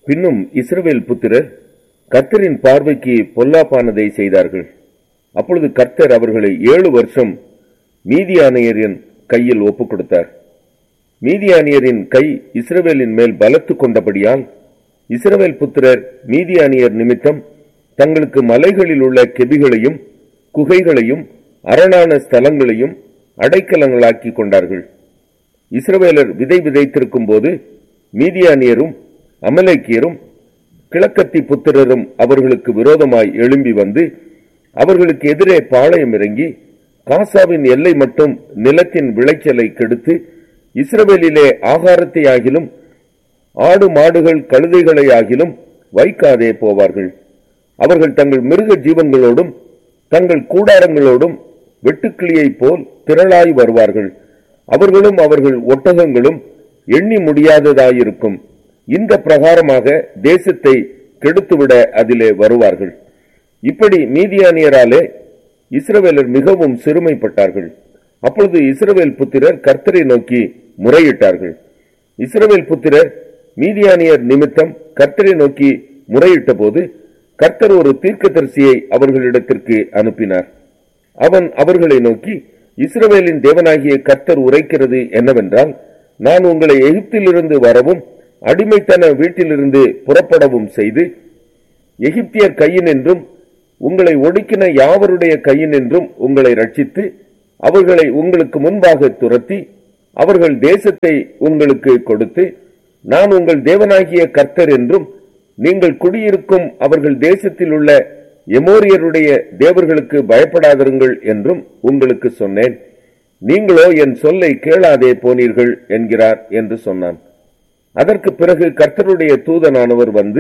பின்னும் இஸ்ரவேல் புத்திரர் கர்த்தரின் பார்வைக்கு பொல்லாப்பானதை செய்தார்கள் அப்பொழுது கர்த்தர் அவர்களை ஏழு வருஷம் மீதியானியரின் கையில் ஒப்புக் கொடுத்தார் மீதியானியரின் கை இஸ்ரவேலின் மேல் பலத்து கொண்டபடியால் இஸ்ரவேல் புத்திரர் மீதியானியர் நிமித்தம் தங்களுக்கு மலைகளில் உள்ள கெபிகளையும் குகைகளையும் அரணான ஸ்தலங்களையும் அடைக்கலங்களாக்கி கொண்டார்கள் இஸ்ரவேலர் விதை விதைத்திருக்கும் போது மீதியானியரும் அமலேக்கியரும் கிழக்கத்தி புத்திரரும் அவர்களுக்கு விரோதமாய் எழும்பி வந்து அவர்களுக்கு எதிரே பாளையம் இறங்கி காசாவின் எல்லை மட்டும் நிலத்தின் விளைச்சலை கெடுத்து இஸ்ரவேலிலே ஆகாரத்தை ஆகிலும் ஆடு மாடுகள் கழுதைகளை ஆகிலும் வைக்காதே போவார்கள் அவர்கள் தங்கள் மிருக ஜீவன்களோடும் தங்கள் கூடாரங்களோடும் வெட்டுக்கிளியைப் போல் திரளாய் வருவார்கள் அவர்களும் அவர்கள் ஒட்டகங்களும் எண்ணி முடியாததாயிருக்கும் இந்த பிரகாரமாக தேசத்தை கெடுத்துவிட அதிலே வருவார்கள் இப்படி மீதியானியராலே இஸ்ரவேலர் மிகவும் சிறுமைப்பட்டார்கள் அப்பொழுது இஸ்ரவேல் புத்திரர் கர்த்தரை நோக்கி முறையிட்டார்கள் இஸ்ரவேல் புத்திரர் மீதியானியர் நிமித்தம் கர்த்தரை நோக்கி முறையிட்ட போது கர்த்தர் ஒரு தீர்க்கதரிசியை அவர்களிடத்திற்கு அனுப்பினார் அவன் அவர்களை நோக்கி இஸ்ரவேலின் தேவனாகிய கர்த்தர் உரைக்கிறது என்னவென்றால் நான் உங்களை எகிப்திலிருந்து வரவும் அடிமைத்தன வீட்டிலிருந்து புறப்படவும் செய்து எகிப்தியர் கையினின்றும் உங்களை ஒடுக்கின யாவருடைய கையினின்றும் உங்களை ரட்சித்து அவர்களை உங்களுக்கு முன்பாக துரத்தி அவர்கள் தேசத்தை உங்களுக்கு கொடுத்து நான் உங்கள் தேவனாகிய கர்த்தர் என்றும் நீங்கள் குடியிருக்கும் அவர்கள் தேசத்தில் உள்ள எமோரியருடைய தேவர்களுக்கு பயப்படாதிருங்கள் என்றும் உங்களுக்கு சொன்னேன் நீங்களோ என் சொல்லை கேளாதே போனீர்கள் என்கிறார் என்று சொன்னான் அதற்கு பிறகு கர்த்தருடைய தூதனானவர் வந்து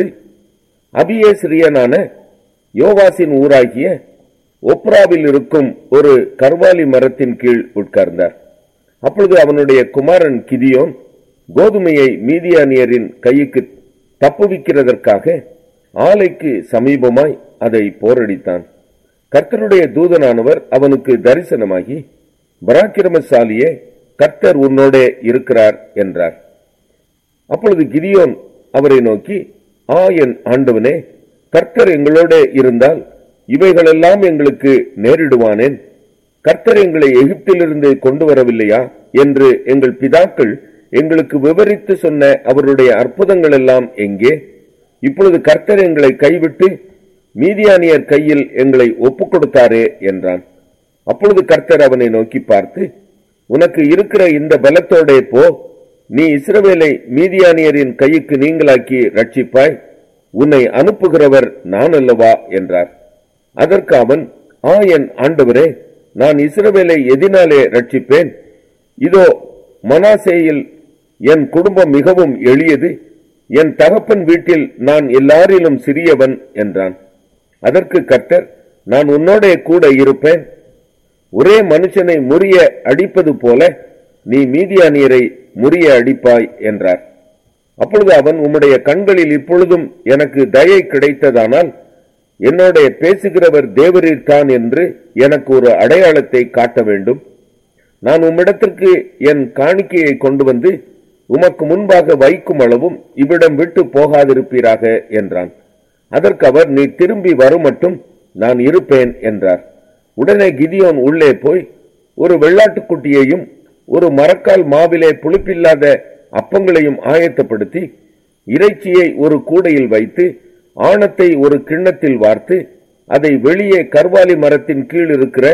அபியேசிரியனான யோவாசின் ஊராகிய ஒப்ராவில் இருக்கும் ஒரு கர்வாலி மரத்தின் கீழ் உட்கார்ந்தார் அப்பொழுது அவனுடைய குமாரன் கிதியோன் கோதுமையை மீதியானியரின் கைக்கு தப்புவிக்கிறதற்காக ஆலைக்கு சமீபமாய் அதை போரடித்தான் கர்த்தருடைய தூதனானவர் அவனுக்கு தரிசனமாகி பராக்கிரமசாலியே கர்த்தர் உன்னோடே இருக்கிறார் என்றார் அப்பொழுது கிதியோன் அவரை நோக்கி ஆ என் ஆண்டவனே கர்த்தர் எங்களோட இருந்தால் இவைகளெல்லாம் எங்களுக்கு நேரிடுவானேன் கர்த்தர் எங்களை எகிப்திலிருந்து கொண்டு வரவில்லையா என்று எங்கள் பிதாக்கள் எங்களுக்கு விவரித்து சொன்ன அவருடைய அற்புதங்கள் எல்லாம் எங்கே இப்பொழுது கர்த்தர் எங்களை கைவிட்டு மீதியானியர் கையில் எங்களை ஒப்புக் கொடுத்தாரே என்றான் அப்பொழுது கர்த்தர் அவனை நோக்கி பார்த்து உனக்கு இருக்கிற இந்த பலத்தோடே போ நீ இஸ்ரவேலை மீதியானியரின் கைக்கு நீங்களாக்கி ரட்சிப்பாய் உன்னை அனுப்புகிறவர் நான் அல்லவா என்றார் அதற்கு அவன் ஆ என் ஆண்டவரே நான் இஸ்ரவேலை எதினாலே ரட்சிப்பேன் இதோ மனாசேயில் என் குடும்பம் மிகவும் எளியது என் தகப்பன் வீட்டில் நான் எல்லாரிலும் சிறியவன் என்றான் அதற்கு கர்த்தர் நான் உன்னோடே கூட இருப்பேன் ஒரே மனுஷனை முறிய அடிப்பது போல நீ மீதியானியரை முறிய அடிப்பாய் என்றார் அப்பொழுது அவன் உம்முடைய கண்களில் இப்பொழுதும் எனக்கு தயை கிடைத்ததானால் என்னோட பேசுகிறவர் தேவரீர்தான் என்று எனக்கு ஒரு அடையாளத்தை காட்ட வேண்டும் நான் உம்மிடத்திற்கு என் காணிக்கையை கொண்டு வந்து உமக்கு முன்பாக வைக்கும் அளவும் இவ்விடம் விட்டு போகாதிருப்பீராக என்றான் அதற்கு அவர் நீ திரும்பி வரும் மட்டும் நான் இருப்பேன் என்றார் உடனே கிதியோன் உள்ளே போய் ஒரு வெள்ளாட்டுக்குட்டியையும் ஒரு மரக்கால் மாவிலே புளிப்பில்லாத அப்பங்களையும் ஆயத்தப்படுத்தி இறைச்சியை ஒரு கூடையில் வைத்து ஆணத்தை ஒரு கிண்ணத்தில் வார்த்து அதை வெளியே கர்வாலி மரத்தின் கீழ் இருக்கிற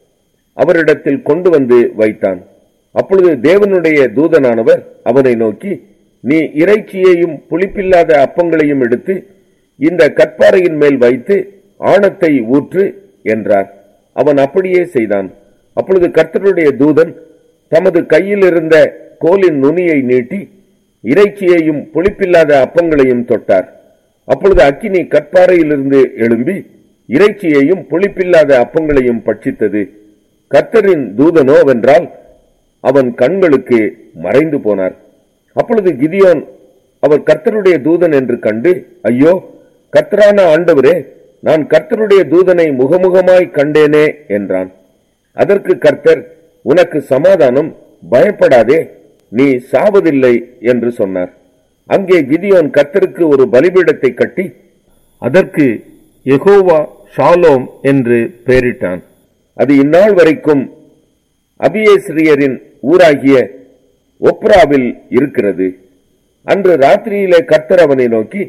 அவரிடத்தில் கொண்டு வந்து வைத்தான் அப்பொழுது தேவனுடைய தூதனானவர் அவனை நோக்கி நீ இறைச்சியையும் புளிப்பில்லாத அப்பங்களையும் எடுத்து இந்த கற்பாறையின் மேல் வைத்து ஆணத்தை ஊற்று என்றார் அவன் அப்படியே செய்தான் அப்பொழுது கர்த்தருடைய தூதன் தமது கையில் இருந்த கோலின் நுனியை நீட்டி இறைச்சியையும் புளிப்பில்லாத அப்பங்களையும் தொட்டார் அப்பொழுது அக்கினி கற்பாறையிலிருந்து எழும்பி இறைச்சியையும் புளிப்பில்லாத அப்பங்களையும் பட்சித்தது கர்த்தரின் தூதனோ வென்றால் அவன் கண்களுக்கு மறைந்து போனார் அப்பொழுது கிதியோன் அவர் கர்த்தருடைய தூதன் என்று கண்டு ஐயோ கர்த்தரான ஆண்டவரே நான் கர்த்தருடைய தூதனை முகமுகமாய் கண்டேனே என்றான் அதற்கு கர்த்தர் உனக்கு சமாதானம் பயப்படாதே நீ சாவதில்லை என்று சொன்னார் அங்கே கிதியோன் கர்த்தருக்கு ஒரு பலிபீடத்தை கட்டி அதற்கு யெகோவா ஷாலோம் என்று பெயரிட்டான் அது இந்நாள் வரைக்கும் அபியேஸ்ரியரின் ஊராகிய ஒப்ராவில் இருக்கிறது அன்று ராத்திரியிலே கர்த்தர் அவனை நோக்கி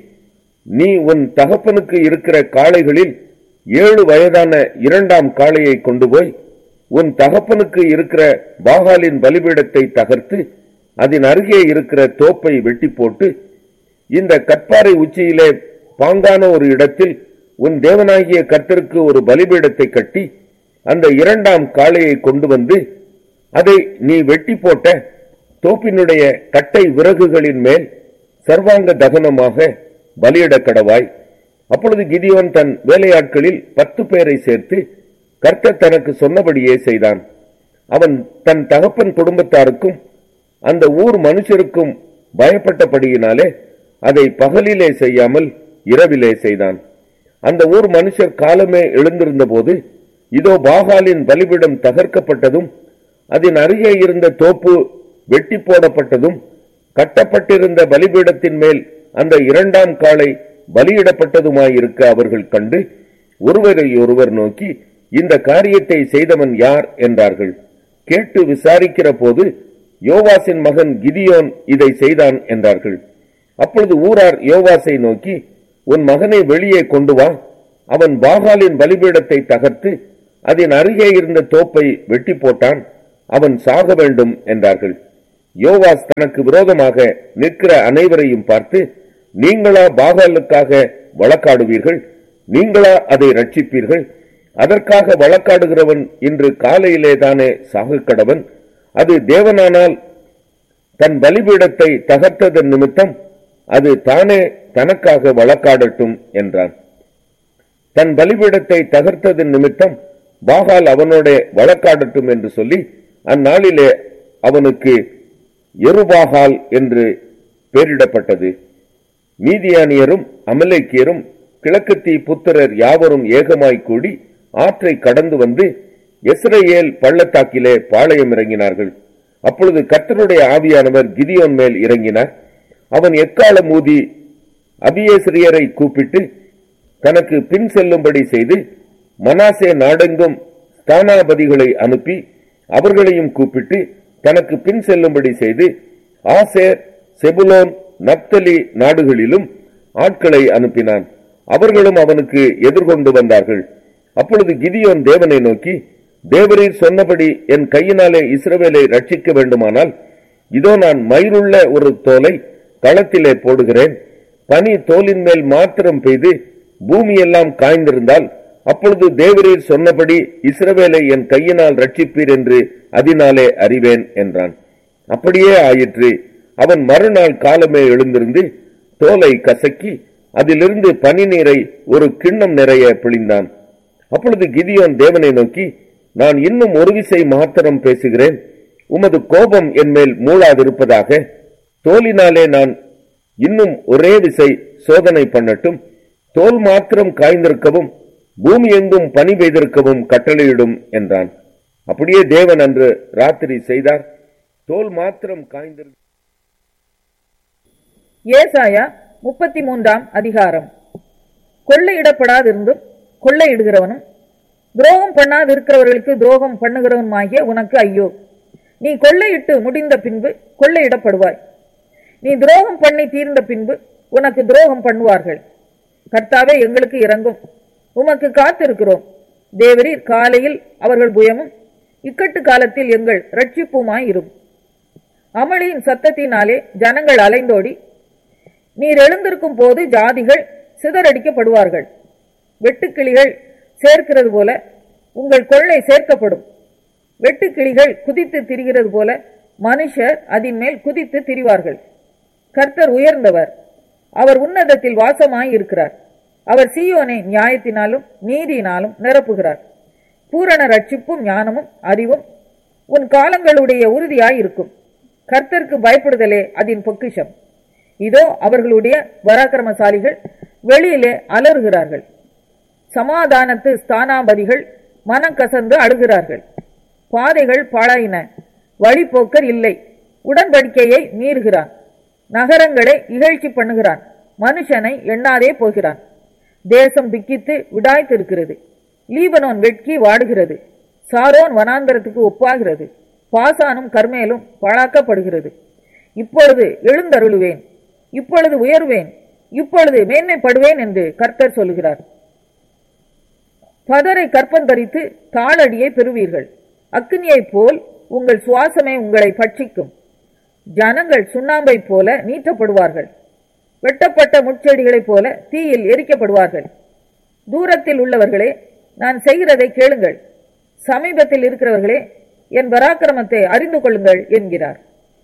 நீ உன் தகப்பனுக்கு இருக்கிற காளைகளில் ஏழு வயதான இரண்டாம் காளையை கொண்டு போய் உன் தகப்பனுக்கு இருக்கிற பாகாலின் பலிபீடத்தை தகர்த்து அதன் அருகே இருக்கிற தோப்பை வெட்டி போட்டு இந்த கற்பாறை உச்சியிலே பாங்கான ஒரு இடத்தில் உன் தேவனாகிய கர்த்தருக்கு ஒரு பலிபீடத்தை கட்டி அந்த இரண்டாம் காளையை கொண்டு வந்து அதை நீ வெட்டி போட்ட தோப்பினுடைய கட்டை விறகுகளின் மேல் சர்வாங்க தகனமாக பலியிடக் கடவாய் அப்பொழுது கிதியோன் தன் வேலையாட்களில் பத்து பேரை சேர்த்து கர்த்தர் தனக்கு சொன்னபடியே செய்தான் அவன் தன் தகப்பன் குடும்பத்தாருக்கும் அந்த ஊர் மனுஷருக்கும் பயப்பட்டபடியினாலே அதை பகலிலே செய்யாமல் இரவிலே செய்தான் அந்த ஊர் மனுஷர் காலமே எழுந்திருந்த போது இதோ பாகாலின் பலிபிடம் தகர்க்கப்பட்டதும் அதன் அருகே இருந்த தோப்பு வெட்டி போடப்பட்டதும் கட்டப்பட்டிருந்த பலிபீடத்தின் மேல் அந்த இரண்டாம் காளை பலியிடப்பட்டதுமாயிருக்க அவர்கள் கண்டு ஒருவரை ஒருவர் நோக்கி இந்த காரியத்தை செய்தவன் யார் என்றார்கள் கேட்டு விசாரிக்கிற போது யோவாசின் மகன் கிதியோன் இதை செய்தான் என்றார்கள் அப்பொழுது ஊரார் யோவாசை நோக்கி உன் மகனை வெளியே கொண்டு வா அவன் பாகாலின் பலிபீடத்தை தகர்த்து அதன் அருகே இருந்த தோப்பை வெட்டி போட்டான் அவன் சாக வேண்டும் என்றார்கள் யோவாஸ் தனக்கு விரோதமாக நிற்கிற அனைவரையும் பார்த்து நீங்களா பாகாலுக்காக வழக்காடுவீர்கள் நீங்களா அதை ரட்சிப்பீர்கள் அதற்காக வழக்காடுகிறவன் இன்று காலையிலே தானே சாகுக்கடவன் அது தேவனானால் தன் பலிபீடத்தை தகர்த்ததன் நிமித்தம் அது தானே தனக்காக வழக்காடட்டும் என்றான் தன் பலிபீடத்தை தகர்த்ததன் நிமித்தம் பாகால் அவனோட வழக்காடட்டும் என்று சொல்லி அந்நாளிலே அவனுக்கு எருபாகால் என்று பெயரிடப்பட்டது மீதியானியரும் அமலேக்கியரும் கிழக்கத்தி புத்திரர் யாவரும் ஏகமாய் கூடி ஆற்றை கடந்து வந்து எஸ்ரேல் பள்ளத்தாக்கிலே பாளையம் இறங்கினார்கள் அப்பொழுது கர்த்தருடைய ஆவியானவர் கிதியோன் மேல் இறங்கினார் அவன் எக்காலம் ஊதி அபியேசிரியரை கூப்பிட்டு தனக்கு பின் செல்லும்படி செய்து மனாசே நாடெங்கும் ஸ்தானாபதிகளை அனுப்பி அவர்களையும் கூப்பிட்டு தனக்கு பின் செல்லும்படி செய்து ஆசேர் செபுலோன் நப்தலி நாடுகளிலும் ஆட்களை அனுப்பினான் அவர்களும் அவனுக்கு எதிர்கொண்டு வந்தார்கள் அப்பொழுது கிதியோன் தேவனை நோக்கி தேவரீர் சொன்னபடி என் கையினாலே இஸ்ரவேலை ரட்சிக்க வேண்டுமானால் இதோ நான் மயிருள்ள ஒரு தோலை களத்திலே போடுகிறேன் பனி தோலின் மேல் மாத்திரம் பெய்து பூமியெல்லாம் காய்ந்திருந்தால் அப்பொழுது தேவரீர் சொன்னபடி இஸ்ரவேலை என் கையினால் ரட்சிப்பீர் என்று அதனாலே அறிவேன் என்றான் அப்படியே ஆயிற்று அவன் மறுநாள் காலமே எழுந்திருந்து தோலை கசக்கி அதிலிருந்து பனி நீரை ஒரு கிண்ணம் நிறைய பிழிந்தான் அப்பொழுது கிதியோன் தேவனை நோக்கி நான் இன்னும் ஒரு விசை மாத்திரம் பேசுகிறேன் உமது கோபம் என் மேல் மூளாதிருப்பதாக தோலினாலே நான் இன்னும் ஒரே விசை சோதனை பண்ணட்டும் தோல் மாத்திரம் காய்ந்திருக்கவும் பூமி எங்கும் பனி பெய்திருக்கவும் கட்டளையிடும் என்றான் அப்படியே தேவன் அன்று ராத்திரி செய்தார் தோல் மாத்திரம் காய்ந்திரு ஏசாயா முப்பத்தி மூன்றாம் அதிகாரம் கொள்ளையிடப்படாதிருந்தும் கொள்ளையிடுகிறவனும் துரோகம் பண்ணாதிருக்கிறவர்களுக்கு துரோகம் பண்ணுகிறவனுமாகிய உனக்கு ஐயோ நீ கொள்ளையிட்டு முடிந்த பின்பு கொள்ளையிடப்படுவாய் நீ துரோகம் பண்ணி தீர்ந்த பின்பு உனக்கு துரோகம் பண்ணுவார்கள் கர்த்தாவே எங்களுக்கு இறங்கும் உமக்கு காத்திருக்கிறோம் தேவரீர் காலையில் அவர்கள் புயமும் இக்கட்டு காலத்தில் எங்கள் ரட்சிப்புமாய் இரும் அமளியின் சத்தத்தினாலே ஜனங்கள் அலைந்தோடி நீர் எழுந்திருக்கும் போது ஜாதிகள் சிதறடிக்கப்படுவார்கள் வெட்டுக்கிளிகள் சேர்க்கிறது போல உங்கள் கொள்ளை சேர்க்கப்படும் வெட்டுக்கிளிகள் குதித்து திரிகிறது போல மனுஷர் அதன் மேல் குதித்து திரிவார்கள் கர்த்தர் உயர்ந்தவர் அவர் உன்னதத்தில் வாசமாய் இருக்கிறார் அவர் சீயோனை நியாயத்தினாலும் நீதியினாலும் நிரப்புகிறார் பூரண ரட்சிப்பும் ஞானமும் அறிவும் உன் காலங்களுடைய உறுதியாய் இருக்கும் கர்த்தருக்கு பயப்படுதலே அதன் பொக்கிஷம் இதோ அவர்களுடைய பராக்கிரமசாலிகள் வெளியிலே அலறுகிறார்கள் சமாதானத்து ஸ்தானாபதிகள் மனம் கசந்து அழுகிறார்கள் பாதைகள் பாழாயின வழிபோக்கர் இல்லை உடன்படிக்கையை மீறுகிறான் நகரங்களை இகழ்ச்சி பண்ணுகிறான் மனுஷனை எண்ணாதே போகிறான் தேசம் துக்கித்து விடாய்த்திருக்கிறது லீபனோன் வெட்கி வாடுகிறது சாரோன் வனாந்தரத்துக்கு ஒப்பாகிறது பாசானும் கர்மேலும் பாழாக்கப்படுகிறது இப்பொழுது எழுந்தருளுவேன் இப்பொழுது உயர்வேன் இப்பொழுது மேன்மைப்படுவேன் என்று கர்த்தர் சொல்கிறார் பதரை கற்பந்தரித்து தாளடியை பெறுவீர்கள் அக்னியைப் போல் உங்கள் சுவாசமே உங்களை பட்சிக்கும் ஜனங்கள் சுண்ணாம்பைப் போல நீட்டப்படுவார்கள் வெட்டப்பட்ட முட்செடிகளைப் போல தீயில் எரிக்கப்படுவார்கள் தூரத்தில் உள்ளவர்களே நான் செய்கிறதை கேளுங்கள் சமீபத்தில் இருக்கிறவர்களே என் பராக்கிரமத்தை அறிந்து கொள்ளுங்கள் என்கிறார்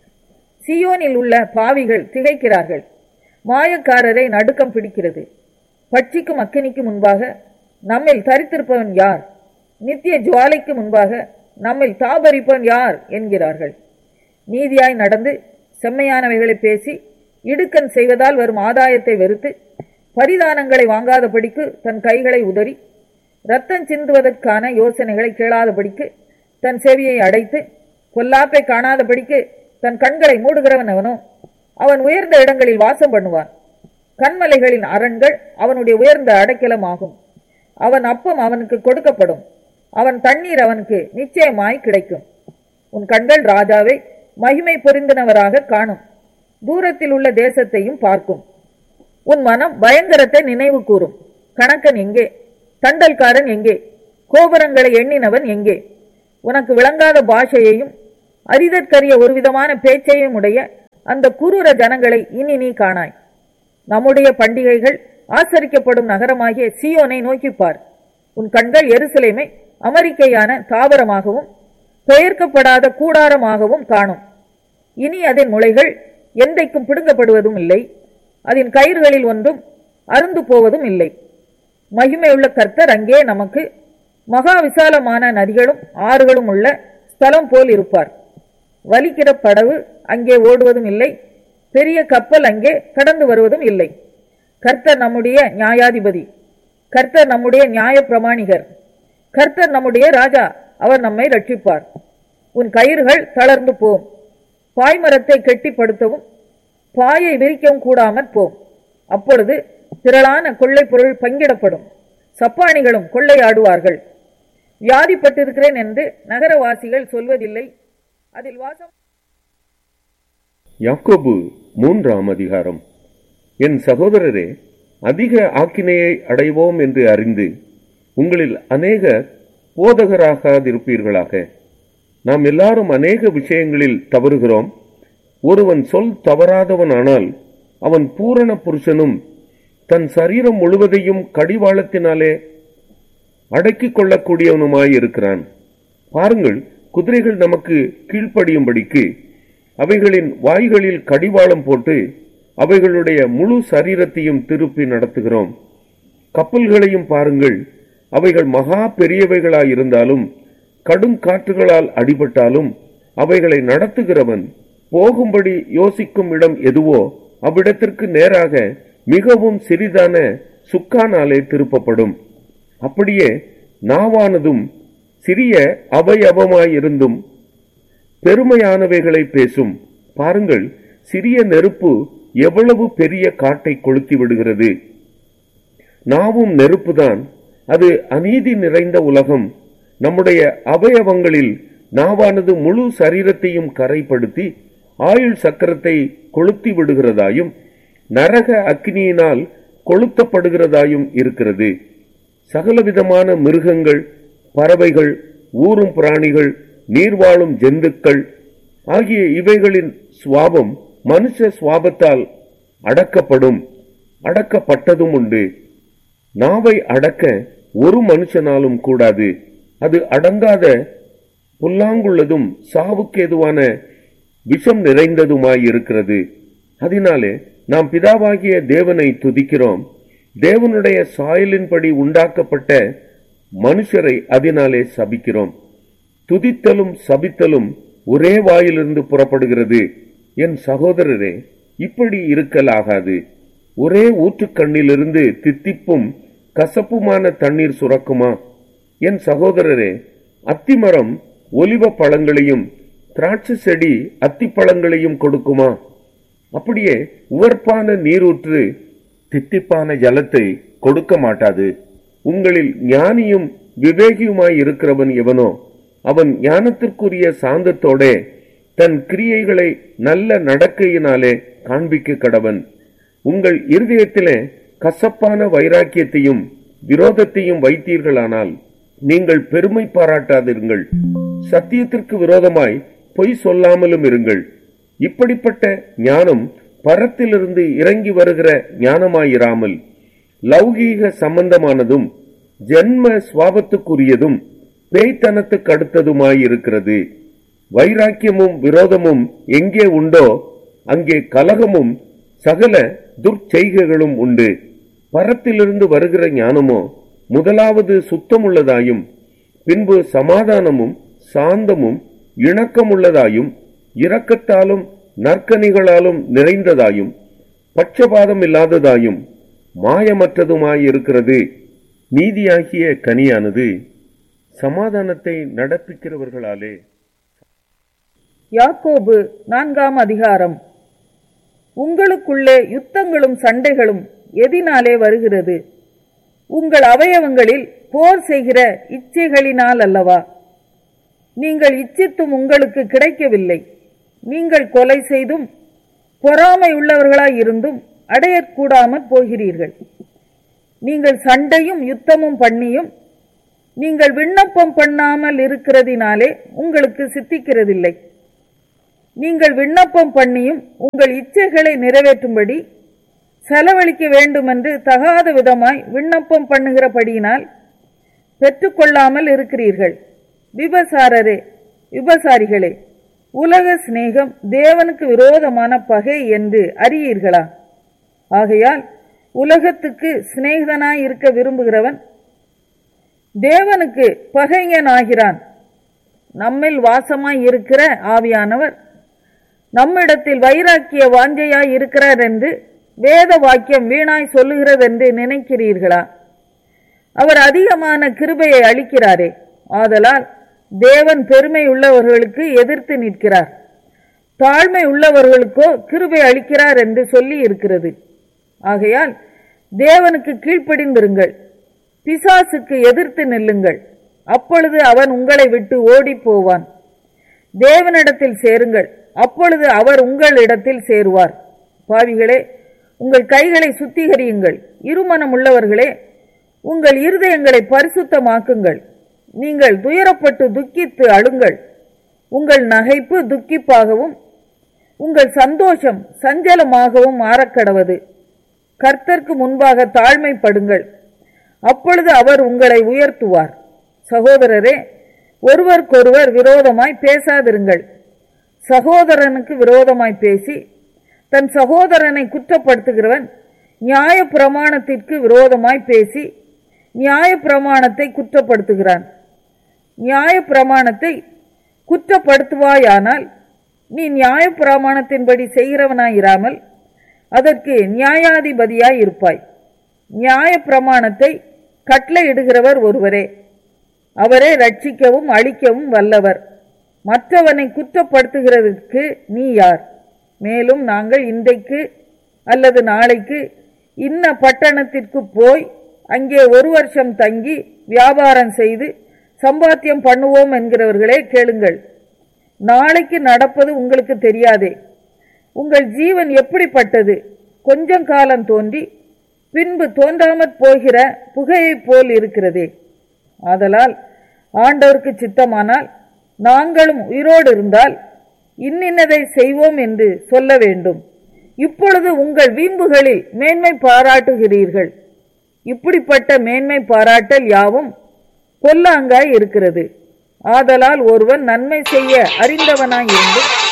சியோனில் உள்ள பாவிகள் திகைக்கிறார்கள் மாயக்காரரை நடுக்கம் பிடிக்கிறது பட்சிக்கும் அக்கினிக்கு முன்பாக நம்மில் தரித்திருப்பவன் யார் நித்திய ஜுவாலைக்கு முன்பாக நம்மில் தாபரிப்பவன் யார் என்கிறார்கள் நீதியாய் நடந்து செம்மையானவைகளை பேசி இடுக்கன் செய்வதால் வரும் ஆதாயத்தை வெறுத்து பரிதானங்களை வாங்காதபடிக்கு தன் கைகளை உதறி ரத்தம் சிந்துவதற்கான யோசனைகளை கேளாதபடிக்கு தன் செவியை அடைத்து பொல்லாப்பை காணாதபடிக்கு தன் கண்களை மூடுகிறவன் அவனோ அவன் உயர்ந்த இடங்களில் வாசம் பண்ணுவான் கண்மலைகளின் அரண்கள் அவனுடைய உயர்ந்த அடைக்கலம் அவன் அப்பம் அவனுக்கு கொடுக்கப்படும் அவன் தண்ணீர் அவனுக்கு நிச்சயமாய் கிடைக்கும் உன் கண்கள் ராஜாவை மகிமை பொருந்தினவராக காணும் தூரத்தில் உள்ள தேசத்தையும் பார்க்கும் உன் மனம் பயங்கரத்தை நினைவு கூறும் கணக்கன் எங்கே தண்டல்காரன் எங்கே கோபுரங்களை எண்ணினவன் எங்கே உனக்கு விளங்காத பாஷையையும் அரிதற்கரிய ஒருவிதமான பேச்சையும் உடைய அந்த குரூர ஜனங்களை இனி நீ காணாய் நம்முடைய பண்டிகைகள் ஆசரிக்கப்படும் நகரமாகிய சியோனை நோக்கிப்பார் உன் கண்கள் எருசலேமை அமெரிக்கையான தாவரமாகவும் பெயர்க்கப்படாத கூடாரமாகவும் காணும் இனி அதன் முளைகள் எந்தைக்கும் பிடுங்கப்படுவதும் இல்லை அதன் கயிறுகளில் ஒன்றும் அருந்து போவதும் இல்லை மகிமையுள்ள கர்த்தர் அங்கே நமக்கு மகா விசாலமான நதிகளும் ஆறுகளும் உள்ள ஸ்தலம் போல் இருப்பார் வலிக்கிற படவு அங்கே ஓடுவதும் இல்லை பெரிய கப்பல் அங்கே கடந்து வருவதும் இல்லை கர்த்தர் நம்முடைய நியாயாதிபதி கர்த்தர் நம்முடைய நியாய பிரமாணிகர் கர்த்தர் நம்முடைய ராஜா அவர் நம்மை ரட்சிப்பார் உன் கயிறுகள் தளர்ந்து போம் பாய்மரத்தை கெட்டிப்படுத்தவும் பாயை விரிக்கவும் கூடாமற் போம் அப்பொழுது திரளான கொள்ளை பொருள் பங்கிடப்படும் சப்பானிகளும் கொள்ளையாடுவார்கள் வியாதிப்பட்டிருக்கிறேன் என்று நகரவாசிகள் சொல்வதில்லை அதில் வாசம் யாக்கோபு மூன்றாம் அதிகாரம் என் சகோதரரே அதிக ஆக்கினையை அடைவோம் என்று அறிந்து உங்களில் அநேகர் போதகராகாதிருப்பீர்களாக நாம் எல்லாரும் அநேக விஷயங்களில் தவறுகிறோம் ஒருவன் சொல் தவறாதவனானால் அவன் பூரண புருஷனும் தன் சரீரம் முழுவதையும் கடிவாளத்தினாலே அடக்கிக் கொள்ளக்கூடியவனுமாயிருக்கிறான் பாருங்கள் குதிரைகள் நமக்கு கீழ்ப்படியும்படிக்கு அவைகளின் வாய்களில் கடிவாளம் போட்டு அவைகளுடைய முழு சரீரத்தையும் திருப்பி நடத்துகிறோம் கப்பல்களையும் பாருங்கள் அவைகள் மகா பெரியவைகளாயிருந்தாலும் கடும் காற்றுகளால் அடிபட்டாலும் அவைகளை நடத்துகிறவன் போகும்படி யோசிக்கும் இடம் எதுவோ அவ்விடத்திற்கு நேராக மிகவும் சிறிதான சுக்கானாலே திருப்பப்படும் அப்படியே நாவானதும் சிறிய அபயபமாயிருந்தும் பெருமையானவைகளை பேசும் பாருங்கள் சிறிய நெருப்பு எவ்வளவு பெரிய காட்டை கொளுத்தி விடுகிறது நாவும் நெருப்புதான் அது அநீதி நிறைந்த உலகம் நம்முடைய அவயவங்களில் நாவானது முழு சரீரத்தையும் கரைப்படுத்தி ஆயுள் சக்கரத்தை கொளுத்தி விடுகிறதாயும் நரக அக்னியினால் கொளுத்தப்படுகிறதாயும் இருக்கிறது சகலவிதமான மிருகங்கள் பறவைகள் ஊரும் பிராணிகள் நீர்வாழும் ஜந்துக்கள் ஆகிய இவைகளின் சுவாபம் மனுஷ சுவாபத்தால் அடக்கப்படும் அடக்கப்பட்டதும் உண்டு நாவை அடக்க ஒரு மனுஷனாலும் கூடாது அது அடங்காத புல்லாங்குள்ளதும் சாவுக்கேதுவான விஷம் நிறைந்ததுமாயிருக்கிறது அதனாலே நாம் பிதாவாகிய தேவனை துதிக்கிறோம் தேவனுடைய சாயலின்படி உண்டாக்கப்பட்ட மனுஷரை அதனாலே சபிக்கிறோம் துதித்தலும் சபித்தலும் ஒரே வாயிலிருந்து புறப்படுகிறது என் சகோதரரே இப்படி இருக்கலாகாது ஒரே ஊற்றுக்கண்ணிலிருந்து தித்திப்பும் கசப்புமான தண்ணீர் சுரக்குமா என் சகோதரரே அத்திமரம் ஒலிவ பழங்களையும் திராட்சை செடி அத்திப்பழங்களையும் கொடுக்குமா அப்படியே உவர்ப்பான நீரூற்று தித்திப்பான ஜலத்தை கொடுக்க மாட்டாது உங்களில் ஞானியும் விவேகியுமாய் இருக்கிறவன் எவனோ அவன் ஞானத்திற்குரிய சாந்தத்தோடே தன் கிரியைகளை நல்ல நடக்கையினாலே காண்பிக்க கடவன் உங்கள் இருதயத்திலே கசப்பான வைராக்கியத்தையும் விரோதத்தையும் வைத்தீர்களானால் நீங்கள் பெருமை பாராட்டாதிருங்கள் சத்தியத்திற்கு விரோதமாய் பொய் சொல்லாமலும் இருங்கள் இப்படிப்பட்ட ஞானம் பரத்திலிருந்து இறங்கி வருகிற ஞானமாயிராமல் லௌகீக சம்பந்தமானதும் ஜென்ம சுவாபத்துக்குரியதும் பேய்த்தனத்துக்கு அடுத்ததுமாயிருக்கிறது வைராக்கியமும் விரோதமும் எங்கே உண்டோ அங்கே கலகமும் சகல துர்ச்செய்கைகளும் உண்டு பரத்திலிருந்து வருகிற ஞானமோ முதலாவது சுத்தமுள்ளதாயும் பின்பு சமாதானமும் சாந்தமும் இணக்கமுள்ளதாயும் இரக்கத்தாலும் நற்கனிகளாலும் நிறைந்ததாயும் பட்சபாதம் இல்லாததாயும் மாயமற்றதுமாயிருக்கிறது நீதியாகிய கனியானது சமாதானத்தை நடப்பிக்கிறவர்களாலே யாக்கோபு நான்காம் அதிகாரம் உங்களுக்குள்ளே யுத்தங்களும் சண்டைகளும் எதினாலே வருகிறது உங்கள் அவயவங்களில் போர் செய்கிற இச்சைகளினால் அல்லவா நீங்கள் இச்சித்தும் உங்களுக்கு கிடைக்கவில்லை நீங்கள் கொலை செய்தும் பொறாமை உள்ளவர்களாய் இருந்தும் அடையக்கூடாமற் போகிறீர்கள் நீங்கள் சண்டையும் யுத்தமும் பண்ணியும் நீங்கள் விண்ணப்பம் பண்ணாமல் இருக்கிறதினாலே உங்களுக்கு சித்திக்கிறதில்லை நீங்கள் விண்ணப்பம் பண்ணியும் உங்கள் இச்சைகளை நிறைவேற்றும்படி செலவழிக்க வேண்டுமென்று தகாத விதமாய் விண்ணப்பம் பண்ணுகிறபடியினால் பெற்றுக்கொள்ளாமல் இருக்கிறீர்கள் விபசாரரே விபசாரிகளே உலக சிநேகம் தேவனுக்கு விரோதமான பகை என்று அறியீர்களா ஆகையால் உலகத்துக்கு சிநேகிதனாய் இருக்க விரும்புகிறவன் தேவனுக்கு பகைஞனாகிறான் நம்மில் வாசமாய் இருக்கிற ஆவியானவர் நம்மிடத்தில் வைராக்கிய வாஞ்சையாய் இருக்கிறார் என்று வேத வாக்கியம் வீணாய் சொல்லுகிறதென்று நினைக்கிறீர்களா அவர் அதிகமான கிருபையை அளிக்கிறாரே ஆதலால் தேவன் பெருமை உள்ளவர்களுக்கு எதிர்த்து நிற்கிறார் தாழ்மை உள்ளவர்களுக்கோ கிருபை அளிக்கிறார் என்று சொல்லி இருக்கிறது ஆகையால் தேவனுக்கு கீழ்ப்படிந்திருங்கள் பிசாசுக்கு எதிர்த்து நில்லுங்கள் அப்பொழுது அவன் உங்களை விட்டு ஓடிப் போவான் தேவனிடத்தில் சேருங்கள் அப்பொழுது அவர் உங்களிடத்தில் சேருவார் பாவிகளே உங்கள் கைகளை சுத்திகரியுங்கள் இருமனம் உள்ளவர்களே உங்கள் இருதயங்களை பரிசுத்தமாக்குங்கள் நீங்கள் துயரப்பட்டு துக்கித்து அழுங்கள் உங்கள் நகைப்பு துக்கிப்பாகவும் உங்கள் சந்தோஷம் சஞ்சலமாகவும் மாறக்கடவது கர்த்தருக்கு முன்பாக தாழ்மைப்படுங்கள் அப்பொழுது அவர் உங்களை உயர்த்துவார் சகோதரரே ஒருவருக்கொருவர் விரோதமாய் பேசாதிருங்கள் சகோதரனுக்கு விரோதமாய் பேசி தன் சகோதரனை குற்றப்படுத்துகிறவன் நியாய பிரமாணத்திற்கு விரோதமாய் பேசி நியாய பிரமாணத்தை குற்றப்படுத்துகிறான் நியாய பிரமாணத்தை குற்றப்படுத்துவாயானால் நீ நியாய பிரமாணத்தின்படி செய்கிறவனாயிராமல் அதற்கு நியாயாதிபதியாய் இருப்பாய் நியாய பிரமாணத்தை கட்டளையிடுகிறவர் ஒருவரே அவரே ரட்சிக்கவும் அழிக்கவும் வல்லவர் மற்றவனை குற்றப்படுத்துகிறதற்கு நீ யார் மேலும் நாங்கள் இன்றைக்கு அல்லது நாளைக்கு இன்ன பட்டணத்திற்கு போய் அங்கே ஒரு வருஷம் தங்கி வியாபாரம் செய்து சம்பாத்தியம் பண்ணுவோம் என்கிறவர்களே கேளுங்கள் நாளைக்கு நடப்பது உங்களுக்கு தெரியாதே உங்கள் ஜீவன் எப்படிப்பட்டது கொஞ்சம் காலம் தோன்றி பின்பு தோன்றாமற் போகிற புகையைப் போல் இருக்கிறதே ஆதலால் ஆண்டவருக்கு சித்தமானால் நாங்களும் உயிரோடு இருந்தால் இன்னின்னதை செய்வோம் என்று சொல்ல வேண்டும் இப்பொழுது உங்கள் வீம்புகளில் மேன்மை பாராட்டுகிறீர்கள் இப்படிப்பட்ட மேன்மை பாராட்டல் யாவும் பொல்லாங்காய் இருக்கிறது ஆதலால் ஒருவன் நன்மை செய்ய அறிந்தவனாய் இருந்து